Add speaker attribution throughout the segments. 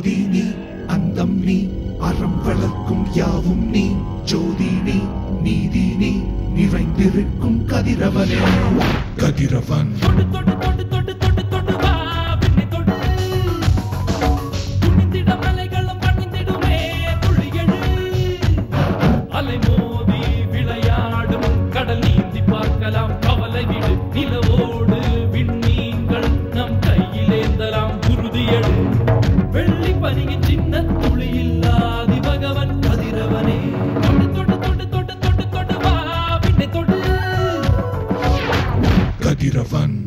Speaker 1: ஆதி நீ அந்தம் நீ அறம் வளர்க்கும் யாவும் நீ ஜோதி நீ நீதி நீ நிறைந்திருக்கும் கதிரவனே கதிரவன்
Speaker 2: தொட்டு தொட்டு தொட்டு தொட்டு தொட்டு தொட்டு வா பின்னே தொட்டு துணிந்திட மலைகளும் பணிந்திடுமே துளியழு அலை மோதி விளையாடும் கடல் நீந்தி பார்க்கலாம் கவலை விடு நிலவோடு விண்மீன்கள் நம் கையிலேந்தலாம் உறுதியடு வெள்ளி பனியின் சின்ன துளி இல்லாதி பகவன் கதிரவனே தொட்டு தொட்டு தொட்டு தொட்டு தொட்டு தொட்டு வா பின்னே தொட்டு
Speaker 1: கதிரவன்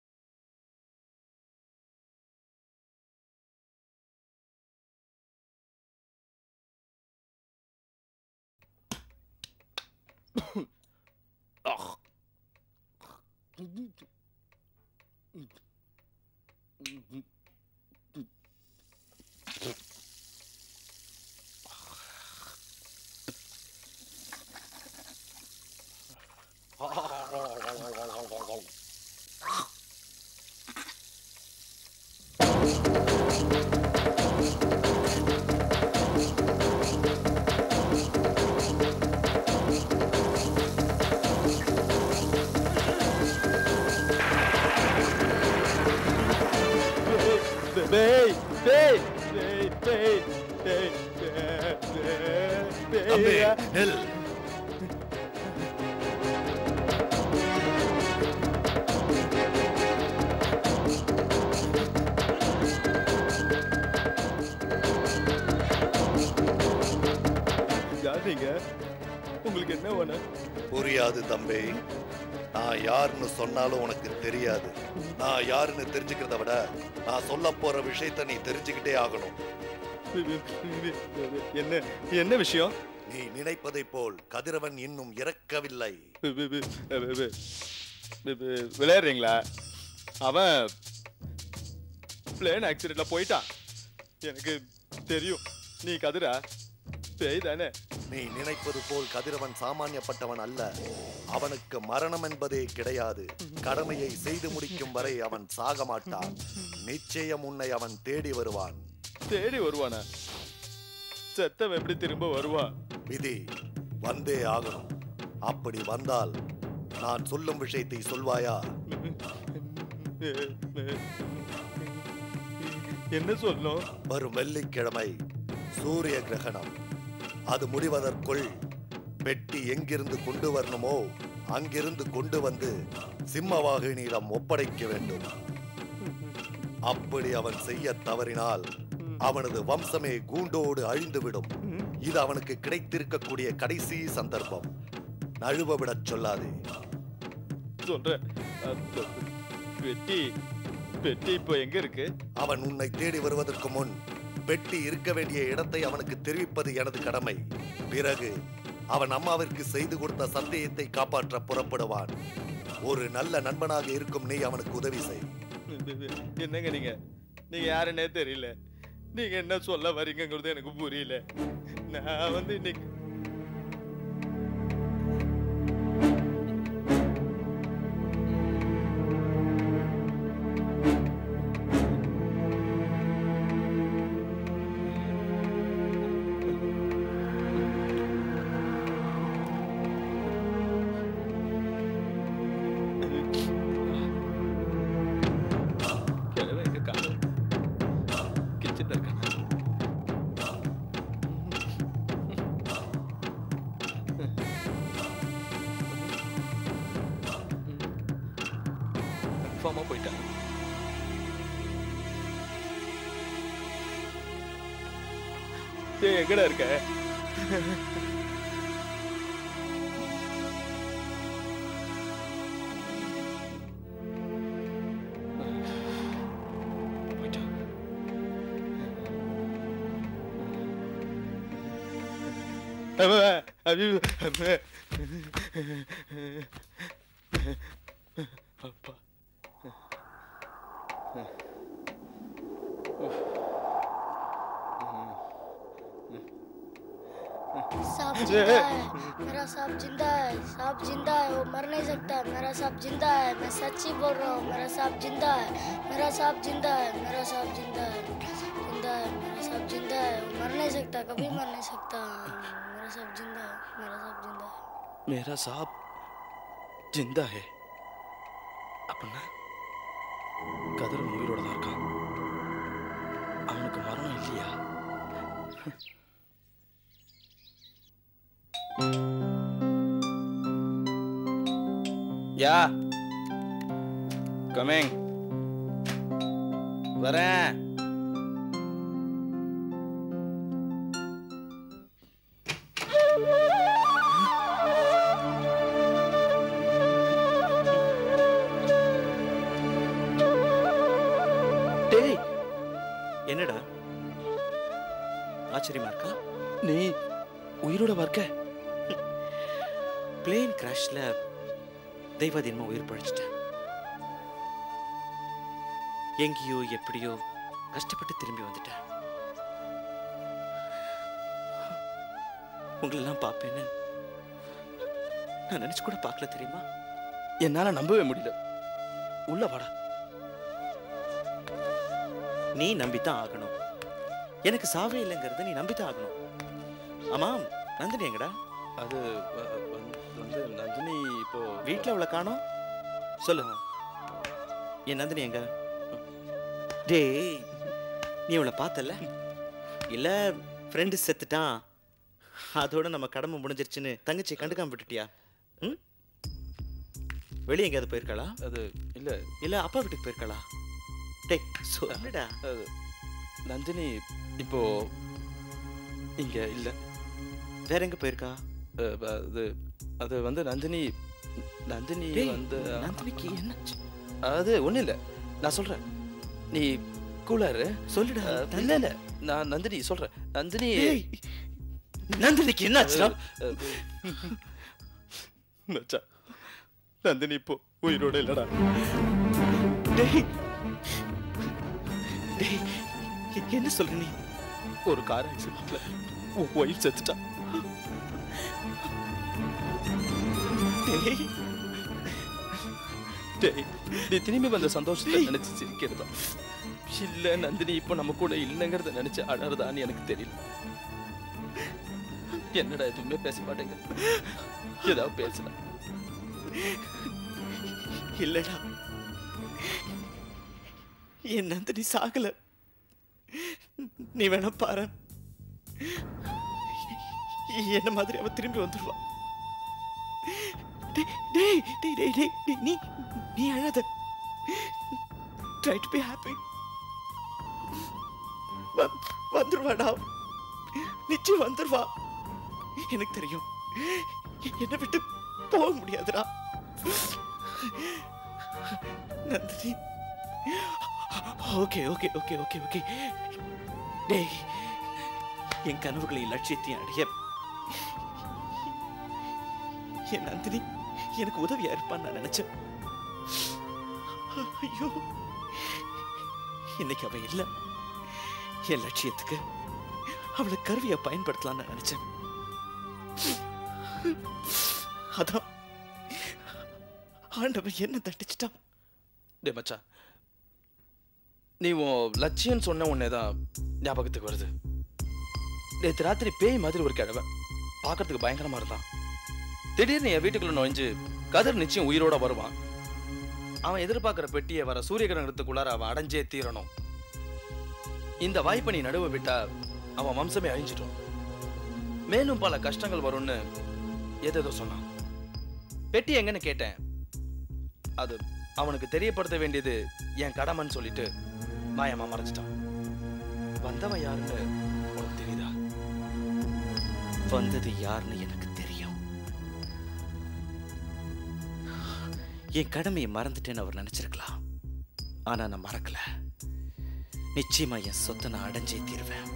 Speaker 3: டேய் டேய் டேய் டேய் டேய்
Speaker 4: தம்பி
Speaker 3: டேய்
Speaker 4: நெல்
Speaker 3: யார் நீங்க உங்களுக்கு என்ன வேணும்
Speaker 4: புரியாது தம்பி நான் யாருன்னு சொன்னாலும் உனக்கு தெரியாது நான் யாருன்னு தெரிஞ்சுக்கிறத விட நான் சொல்ல போற விஷயத்த நீ தெரிஞ்சுக்கிட்டே ஆகணும்
Speaker 3: என்ன என்ன விஷயம்
Speaker 4: நீ நினைப்பதைப் போல் கதிரவன் இன்னும் இறக்கவில்லை
Speaker 3: விளையாடுறீங்களா அவன் பிளேன் ஆக்சிடென்ட்ல போயிட்டான் எனக்கு தெரியும் நீ கதிரா பேய் தானே
Speaker 4: நீ நினைப்பது போல் கதிரவன் சாமானியப்பட்டவன் அல்ல அவனுக்கு மரணம் என்பதே கிடையாது கடமையை செய்து முடிக்கும் வரை அவன் சாக மாட்டான் நிச்சயம் உன்னை அவன் தேடி வருவான்
Speaker 3: தேடி வருவானா செத்தவன் எப்படி திரும்ப வருவான்
Speaker 4: விதி வந்தே ஆகணும் அப்படி வந்தால் நான் சொல்லும் விஷயத்தை சொல்வாயா
Speaker 3: என்ன சொல்லணும்
Speaker 4: வரும் வெள்ளிக்கிழமை சூரிய கிரகணம் அது முடிவதற்குள் பெட்டி எங்கிருந்து கொண்டு வரணுமோ அங்கிருந்து கொண்டு வந்து சிம்மவாகினியிடம் ஒப்படைக்க வேண்டும் அப்படி அவன் செய்ய தவறினால் அவனது வம்சமே கூண்டோடு அழிந்துவிடும் இது அவனுக்கு கிடைத்திருக்கக்கூடிய கடைசி சந்தர்ப்பம் நழுவ விடச் சொல்லாதே
Speaker 3: சொல்றேன் அஹ், பெட்டி பெட்டி இப்போ எங்க இருக்கு
Speaker 4: அவன் உன்னை தேடி வருவதற்கு முன் பெட்டி இருக்க வேண்டிய இடத்தை அவனுக்கு தெரிவிப்பது எனது கடமை பிறகு அவன் அம்மாவிற்கு செய்து கொடுத்த சந்தேகத்தை காப்பாற்ற புறப்படுவான் ஒரு நல்ல நண்பனாக இருக்கும் நீ அவனுக்கு உதவி செய்
Speaker 3: என்னங்க நீங்க நீங்க யாருன்னே தெரியல நீங்க என்ன சொல்ல வரீங்கங்கிறது எனக்கு புரியல நான் வந்து இன்னைக்கு கிழவன் எங்க காணோம் கிச்சன்ல இருக்கான் கன்ஃபார்மா போயிட்டான் ஏய் எங்கடா இருக்க போயிட்டான் அப்பா
Speaker 5: सांप जिंदा है मेरा सांप जिंदा है सांप जिंदा है वो मर नहीं सकता मेरा सांप जिंदा है मैं सच्ची बोल रहा हूँ मेरा सांप जिंदा है मेरा सांप जिंदा है मेरा सांप जिंदा है जिंदा है मेरा साहब जिंदा है वो मर नहीं सकता कभी मर नहीं सकता मेरा साहब जिंदा है मेरा साहब जिंदा है
Speaker 3: மேரா சாப் ஜிந்தா ஹே அப்படின்னா கதிரன் உயிரோட தான் இருக்கான் அவனுக்கு மரணம் இல்லையா யா கமிங் வரேன்
Speaker 6: டேய் என்னடா ஆச்சரியமா இருக்கா
Speaker 3: நீ உயிரோட இருக்க
Speaker 6: பிளேன் கிராஷ்ல தெய்வாதீனமா உயிர் பழிச்சிட்டேன் எங்கேயோ எப்படியோ கஷ்டப்பட்டு திரும்பி வந்துட்டேன் உங்களெல்லாம் பார்ப்பேன்னு நான் நினைச்சு கூட பார்க்கல தெரியுமா
Speaker 3: என்னால நம்பவே முடியல உள்ள வாடா
Speaker 6: நீ நம்பித்தான் ஆகணும் எனக்கு சாவே இல்லைங்கிறத நீ நம்பித்தான் ஆகணும் ஆமாம் நந்தினி எங்கடா
Speaker 3: அது அ, வந்து- வந்து நந்தினி இப்போ
Speaker 6: வீட்ல அவளை காணோம் சொல்லு என் நந்தினி எங்க டேய் நீ அவளை பார்த்தல இல்ல ஃப்ரெண்டு செத்துட்டான் அதோட நம்ம கடமை முடிஞ்சிருச்சுன்னு தங்கச்சி கண்டுக்காம விட்டுட்டியா ம் வெளியே எங்கேயாவது போயிருக்காளா
Speaker 3: அது இல்ல
Speaker 6: இல்ல அப்பா வீட்டுக்கு போயிருக்காளா டேய் சொல்லுடா
Speaker 3: அது நந்தினி இப்போ இங்க இல்ல
Speaker 6: வேற எங்க போயிருக்கா
Speaker 3: அ, ப- அது அது வந்து நந்தினி நந்தினி
Speaker 6: டேய்,
Speaker 3: வந்து
Speaker 6: நந்தினிக்கு என்னாச்சு
Speaker 3: அது ஒண்ணும் இல்ல நான் சொல்றேன் நீ கூலாரு
Speaker 6: சொல்லுடா
Speaker 3: இல்ல இல்ல நான் நந்தினி சொல்றேன் நந்தினி
Speaker 6: டேய், நந்தினிக்கு என்னாச்சுடா
Speaker 3: அது- மச்சான் நந்தினி இப்போ உயிரோட இல்லடா
Speaker 6: டேய் டேய் எ- என்ன சொல்ற நீ
Speaker 3: ஒரு கார் ஆக்சிடென்ட்ல ஒய்ஃப் செத்துட்டா
Speaker 6: டேய்
Speaker 3: டேய் நீ திரும்பி வந்த சந்தோஷத்தை நினைச்சு சிரிக்கிறதா இல்ல நந்தினி இப்போ நம்ம கூட இல்லைங்கிறத நினைச்சு அழறதான்னு எனக்கு தெரியல என்னடா எதுவுமே பேச மாட்டேங்க ஏதாவது பேசல
Speaker 6: இல்லடா என் நந்தினி சாகல நீ வேணா பாரு என்ன மாதிரி அவ திரும்பி வந்துடுவா டேய் டேய் டேய் டேய் டேய் டேய், நீ நீ அழாத ட்ரை டு பி ஹாப்பி வந்துருவாடா நிச்சயம் வந்துருவா எனக்கு தெரியும் என்னை விட்டு போக முடியாதுடா Nandini okay okay okay okay okay டேய் என் கனவுகளை லட்சியத்தையும் அடைய என் நந்தினி எனக்கு உதவியா இருப்பான்னு நான் நினைச்சேன் ஐயோ இன்னைக்கு அவ இல்ல என் லட்சியத்துக்கு அவளை கருவியா பயன்படுத்தலாம்னு நான் நினைச்சேன் அதான் ஆண்டவன் என்ன தண்டிச்சிட்டான்
Speaker 3: டே மச்சான் நீ உன் லட்சியம் சொன்ன உடனே தான் ஞாபகத்துக்கு வருது நேற்று ராத்திரி பேய் மாதிரி ஒரு கிழவன் பார்க்கறதுக்கு பயங்கரமா இருந்தான் திடீர்னு என் வீட்டுக்குள்ள நுழைஞ்சு கதிர் நிச்சயம் உயிரோட வருவான் அவன் எதிர்பார்க்கிற பெட்டியை வர சூரிய கிரகணத்துக்குள்ளார அவன் அடைஞ்சே தீரணும் இந்த வாய்ப்பை நீ நடுவ விட்டா அவன் வம்சமே அழிஞ்சிடும் மேலும் பல கஷ்டங்கள் வரும்னு ஏதேதோ சொன்னான் பெட்டி எங்கன்னு கேட்டேன் அது அவனுக்கு தெரியப்படுத்த வேண்டியது என் கடமைன்னு சொல்லிட்டு மாயமா மறைச்சிட்டான் வந்தவன் யாருன்னு உனக்கு தெரியுதா
Speaker 6: வந்தது யாருன்னு எனக்கு தெரியும் என் கடமையை மறந்துட்டேன்னு அவர் நினைச்சிருக்கலாம் ஆனா நான் மறக்கல நிச்சயமா என் சொத்தை நான் அடைஞ்சே தீருவேன்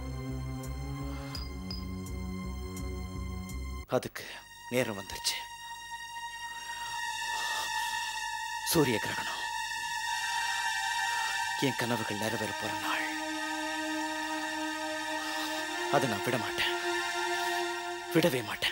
Speaker 6: அதுக்கு நேரம் வந்துருச்சு சூரிய கிரகணம் என் கனவுகள் நிறைவேற போற நாள் அதை நான் விட மாட்டேன் விடவே மாட்டேன்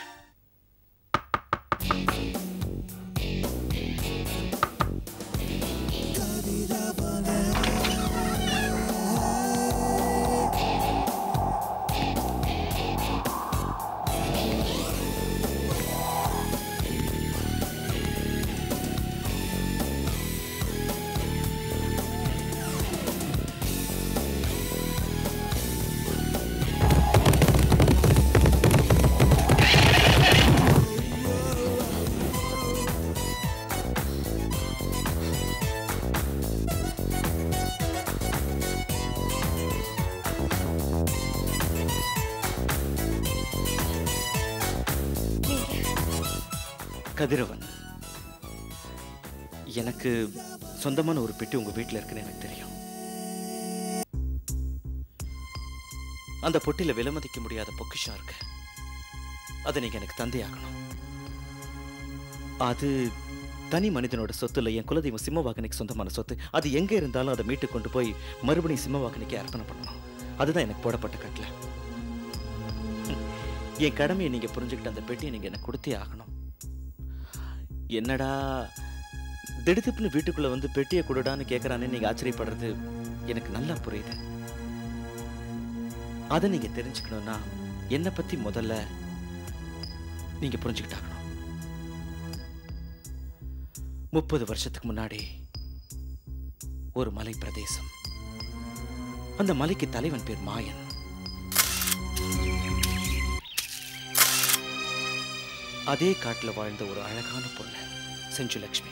Speaker 6: கதிரவன் எனக்கு சொந்தமான ஒரு பெட்டி உங்க வீட்டில் இருக்குன்னு எனக்கு தெரியும் அந்த பொட்டில விலைமதிக்க முடியாத பொக்கிஷம் இருக்கு அதை நீங்க எனக்கு தந்தே ஆகணும் அது தனி மனிதனோட சொத்து இல்லை என் குலதெய்வம் சிம்மவாகனுக்கு சொந்தமான சொத்து அது எங்க இருந்தாலும் அதை மீட்டு கொண்டு போய் மறுபடியும் சிம்மவாகனுக்கு அர்ப்பணம் பண்ணணும் அதுதான் எனக்கு போடப்பட்ட கட்டளை ம். என் கடமையை நீங்க புரிஞ்சுக்கிட்ட அந்த பெட்டியை நீங்க எனக்கு கொடுத்தே ஆகணும் என்னடா திடுதிப்புன்னு வீட்டுக்குள்ள வந்து பெட்டியை கொடுடான்னு கேட்கறானே நீங்க ஆச்சரியப்படுறது எனக்கு நல்லா புரியுது அதை நீங்க தெரிஞ்சுக்கணும்னா என்னை பத்தி முதல்ல நீங்க புரிஞ்சுக்கிட்டாகணும் முப்பது வருஷத்துக்கு முன்னாடி ஒரு மலை பிரதேசம் அந்த மலைக்கு தலைவன் பேர் மாயன் அதே காட்டுல வாழ்ந்த ஒரு அழகான பொண்ணு செஞ்சுலக்ஷ்மி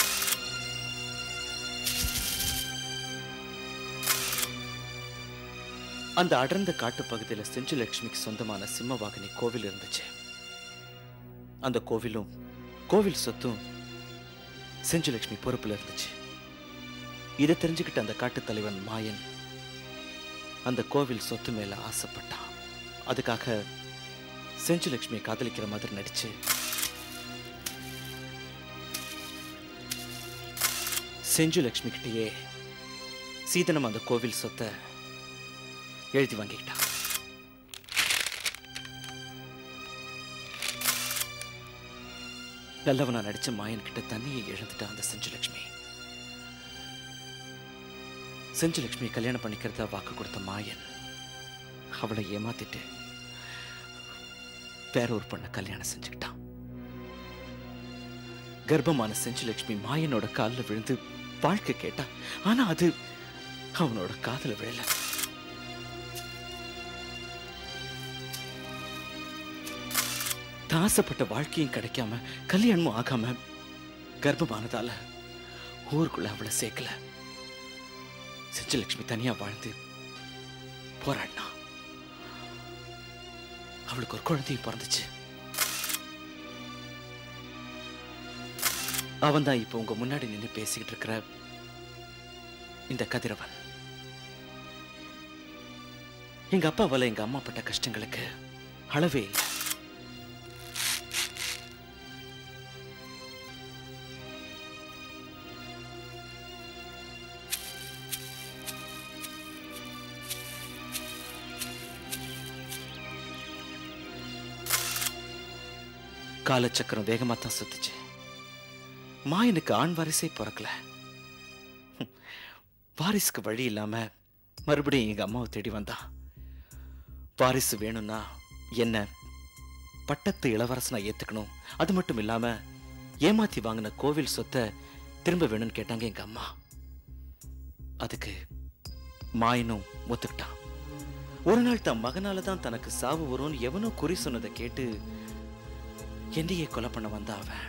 Speaker 6: அந்த அடர்ந்த காட்டு பகுதியில் செஞ்சுலக்ஷ்மிக்கு சொந்தமான சிம்மவாகினி கோவில் இருந்துச்சு அந்த கோவிலும் கோவில் சொத்தும் செஞ்சுலக்ஷ்மி பொறுப்புல இருந்துச்சு இதை தெரிஞ்சுக்கிட்ட அந்த காட்டுத் தலைவன் மாயன் அந்த கோவில் சொத்து மேல ஆசைப்பட்டான் அதுக்காக செஞ்சுலக்ஷ்மியை காதலிக்கிற மாதிரி நடிச்சு செஞ்சுலக்ஷ்மி கிட்டேயே சீதனம் அந்த கோவில் சொத்தை எழுதி வாங்கிக்கிட்டான் நல்லவனா நடிச்ச மாயன் கிட்ட தண்ணியை இழந்துட்டா அந்த செஞ்சுலக்ஷ்மி செஞ்சுலக்ஷ்மி கல்யாணம் பண்ணிக்கிறதா வாக்கு கொடுத்த மாயன் அவளை ஏமாத்திட்டு வேற ஒரு பொண்ணை கல்யாணம் செஞ்சுக்கிட்டான் கர்ப்பமான செஞ்சுலக்ஷ்மி மாயனோட காலில் விழுந்து வாழ்க்கை கேட்டா ஆனா அது அவனோட காதுல விழல தான் ஆசைப்பட்ட வாழ்க்கையும் கிடைக்காம கல்யாணமும் ஆகாம கர்ப்பமானதால ஊருக்குள்ள அவளை சேர்க்கல செஞ்சலட்சுமி தனியா வாழ்ந்து போராடினா அவளுக்கு ஒரு குழந்தையும் பிறந்துச்சு அவன் தான் இப்போ உங்க முன்னாடி நின்று பேசிக்கிட்டு இருக்கிற இந்த கதிரவன் எங்க அப்பாவால எங்க அம்மா பட்ட கஷ்டங்களுக்கு அளவே இல்லை காலச்சக்கரம் வேகமா தான் சுத்துச்சு மாயனுக்கு ஆண் வாரிசே பிறக்கல ஹம், வாரிசுக்கு வழி இல்லாம மறுபடியும் எங்க அம்மாவை தேடி வந்தான் வாரிசு வேணும்னா என்ன பட்டத்து இளவரசனா ஏத்துக்கணும் அது மட்டும் இல்லாம ஏமாத்தி வாங்கின கோவில் சொத்தை திரும்ப வேணும்னு கேட்டாங்க எங்க அம்மா அதுக்கு மாயனும் ஒத்துக்கிட்டான் ஒரு நாள் தன் மகனால தான் தனக்கு சாவு வரும்னு எவனோ குறி சொன்னதை கேட்டு என்னையே கொலை பண்ண வந்த அவன்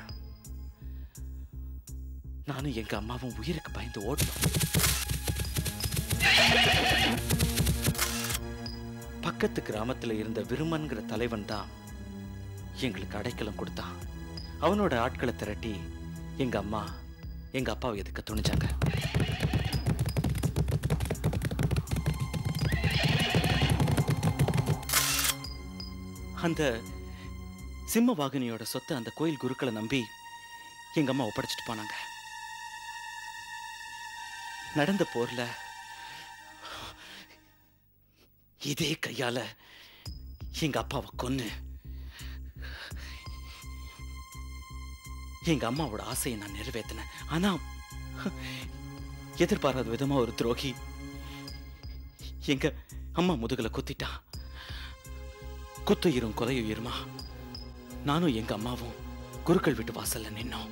Speaker 6: நானும் எங்க அம்மாவும் உயிருக்கு பயந்து ஓடணும் பக்கத்து கிராமத்துல இருந்த விருமன்கிற தலைவன் தான் எங்களுக்கு அடைக்கலம் கொடுத்தான் அவனோட ஆட்களை திரட்டி எங்க அம்மா எங்க அப்பாவை எதுக்க துணிஞ்சாங்க அந்த சிம்ம வாகினியோட சொத்தை அந்த கோயில் குருக்களை நம்பி எங்க அம்மா ஒப்படைச்சிட்டு போனாங்க நடந்த போர்ல இதே கையால எங்க அப்பாவை கொன்னு எங்க அம்மாவோட ஆசையை நான் நிறைவேற்றினேன் ஆனா எதிர்பாராத விதமா ஒரு துரோகி எங்க அம்மா முதுகுல குத்திட்டான் குத்துயிரும் கொலையுயிருமா நானும் எங்க அம்மாவும் குருக்கள் வீட்டு வாசல்ல நின்னோம்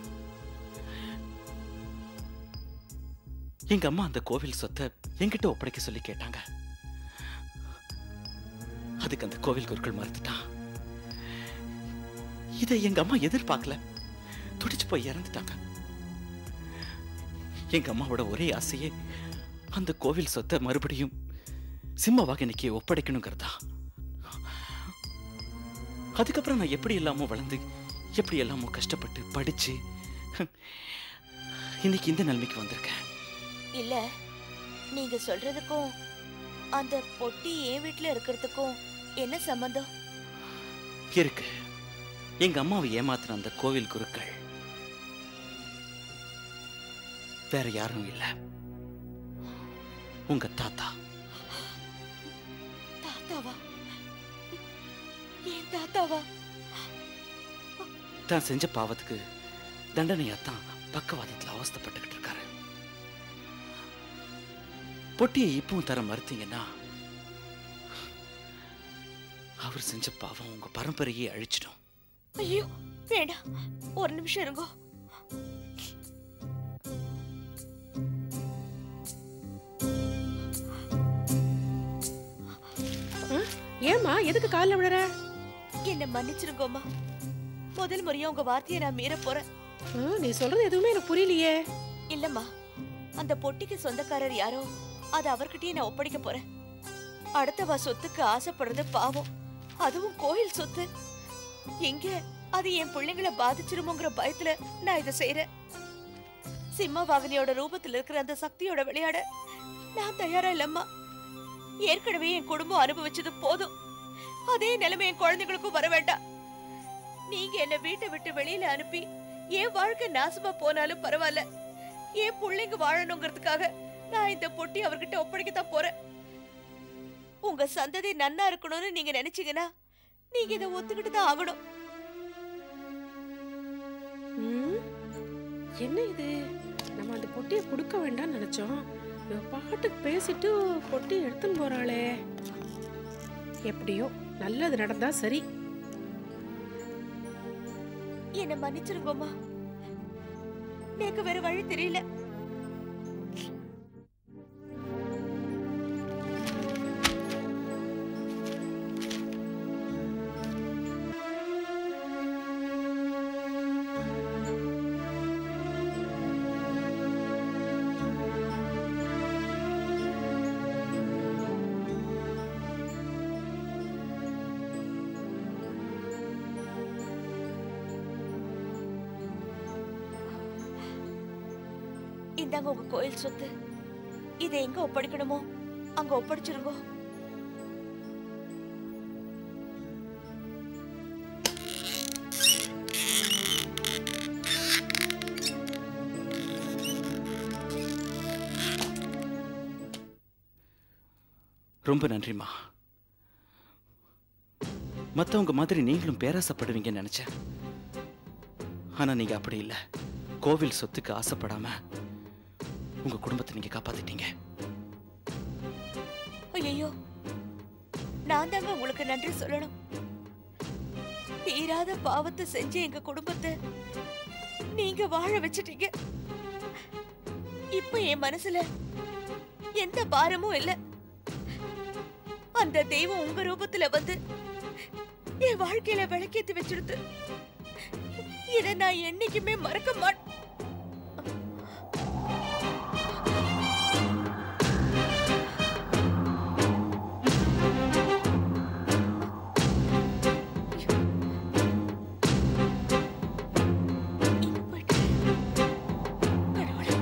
Speaker 6: எங்க அம்மா அந்த கோவில் சொத்தை என்கிட்ட ஒப்படைக்க சொல்லி கேட்டாங்க அதுக்கு அந்த கோவில் குருக்கள் மறுத்துட்டான் இதை எங்க அம்மா எதிர்பார்க்கல துடிச்சு போய் இறந்துட்டாங்க எங்க அம்மாவோட ஒரே ஆசையே அந்த கோவில் சொத்தை மறுபடியும் சிம்ம வாகினிக்கு ஒப்படைக்கணுங்கிறதா அதுக்கப்புறம் நான் எப்படி இல்லாம வளர்ந்து எப்படி எல்லாமோ கஷ்டப்பட்டு படிச்சு இன்னைக்கு இந்த நிலைமைக்கு வந்திருக்கேன்
Speaker 7: இல்ல நீங்க சொல்றதுக்கும் அந்த பொட்டி என் வீட்ல இருக்கிறதுக்கும் என்ன சம்பந்தம்
Speaker 6: இருக்கு எங்க அம்மாவை ஏமாத்தின அந்த கோவில் குருக்கள் வேற யாரும் இல்ல உங்க தாத்தா
Speaker 7: தாத்தாவா ஏன் தாத்தாவா
Speaker 6: தான் செஞ்ச பாவத்துக்கு தண்டனையாத்தான் பக்கவாதத்துல அவஸ்தைப்பட்டுக்கிட்டு இருக்காரு பொட்டியை இப்பவும் தர மறுத்தீங்கன்னா அவர் செஞ்ச பாவம் உங்க பரம்பரையே அழிச்சிடும்
Speaker 7: ஐயோ வேண்டாம் ஒரு நிமிஷம் இருங்கோ
Speaker 8: ஏம்மா எதுக்கு காலில் விழுற
Speaker 7: என்ன மன்னிச்சிருங்கோம்மா முதல் முறையா உங்க வார்த்தையை நான் மீற போறேன்
Speaker 8: ஆ, நீ சொல்றது எதுவுமே எனக்கு புரியலையே
Speaker 7: இல்லம்மா அந்த பொட்டிக்கு சொந்தக்காரர் யாரோ அது அவர்கிட்டயே நான் ஒப்படைக்க போறேன் அடுத்தவா சொத்துக்கு ஆசைப்படுறது பாவம் அதுவும் கோயில் சொத்து எங்க அது என் பிள்ளைங்களை பாதிச்சிருமோங்கிற பயத்துல நான் இதை செய்யறேன் சிம்ம வாகனியோட ரூபத்துல இருக்கிற அந்த சக்தியோட விளையாட நான் தயாரா இல்லம்மா ஏற்கனவே என் குடும்பம் அனுபவிச்சது போதும் அதே நிலைமை என் குழந்தைகளுக்கும் வர வேண்டாம் நீங்க என்ன வீட்டை விட்டு வெளியில அனுப்பி என் வாழ்க்கை நாசமா போனாலும் பரவாயில்ல என் பிள்ளைங்க வாழணுங்கிறதுக்காக நான் இந்த பொட்டி அவர்கிட்ட ஒப்படைக்கத்தான் போறேன் உங்க சந்ததி நன்னா இருக்கணும்னு நீங்க நினைச்சீங்கன்னா நீங்க இதை ஒத்துக்கிட்டு தான் ஆகணும்
Speaker 8: ம், என்ன இது நம்ம அந்த பொட்டியை கொடுக்க வேண்டாம்னு நினைச்சோம் இவ பாட்டுக்கு பேசிட்டு பொட்டி எடுத்துன்னு போறாளே எப்படியோ நல்லது நடந்தா சரி
Speaker 7: என்ன மன்னிச்சிருங்கம்மா எனக்கு வேற வழி தெரியல இந்தாங்க உங்க கோயில் சொத்து இதை எங்க ஒப்படைக்கணுமோ அங்க ஒப்படைச்சிருங்கோ
Speaker 6: ரொம்ப நன்றிம்மா மத்தவங்க மாதிரி நீங்களும் பேராசப்படுவீங்கன்னு நினைச்சேன் ஆனா நீங்க அப்படி இல்ல கோவில் சொத்துக்கு ஆசைப்படாம உங்க குடும்பத்தை நீங்க காப்பாத்திட்டீங்க
Speaker 7: ஐயோ நான் தாங்க உங்களுக்கு நன்றி சொல்லணும் தீராத பாவத்தை செஞ்ச எங்க குடும்பத்தை நீங்க வாழ வச்சிட்டீங்க இப்ப என் மனசுல எந்த பாரமும் இல்ல அந்த தெய்வம் உங்க ரூபத்துல வந்து என் வாழ்க்கையில விளக்கேத்தி வச்சிருது இத நான் என்னைக்குமே மறக்க மாட்டேன் இங்க போயிட்டு கடவுளே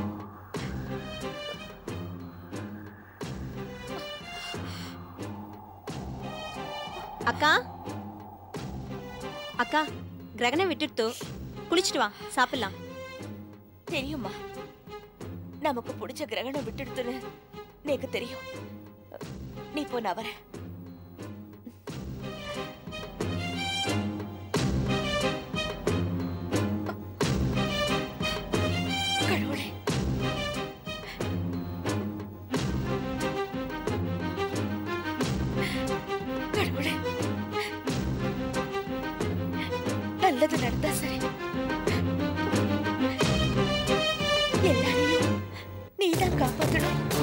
Speaker 9: அக்கா அக்கா கிரகணம் விட்டுட்டு குளிச்சுட்டு வா சாப்பிடலாம்
Speaker 7: தெரியுமா நமக்கு பிடிச்ச கிரகணம் விட்டுடுத்துன்னு எனக்கு தெரியும் நீ போ நான் வரேன் கடவுளே கடவுளே நல்லது நடந்தா சரி எல்லாரையும் நீதான் காப்பாத்தணும்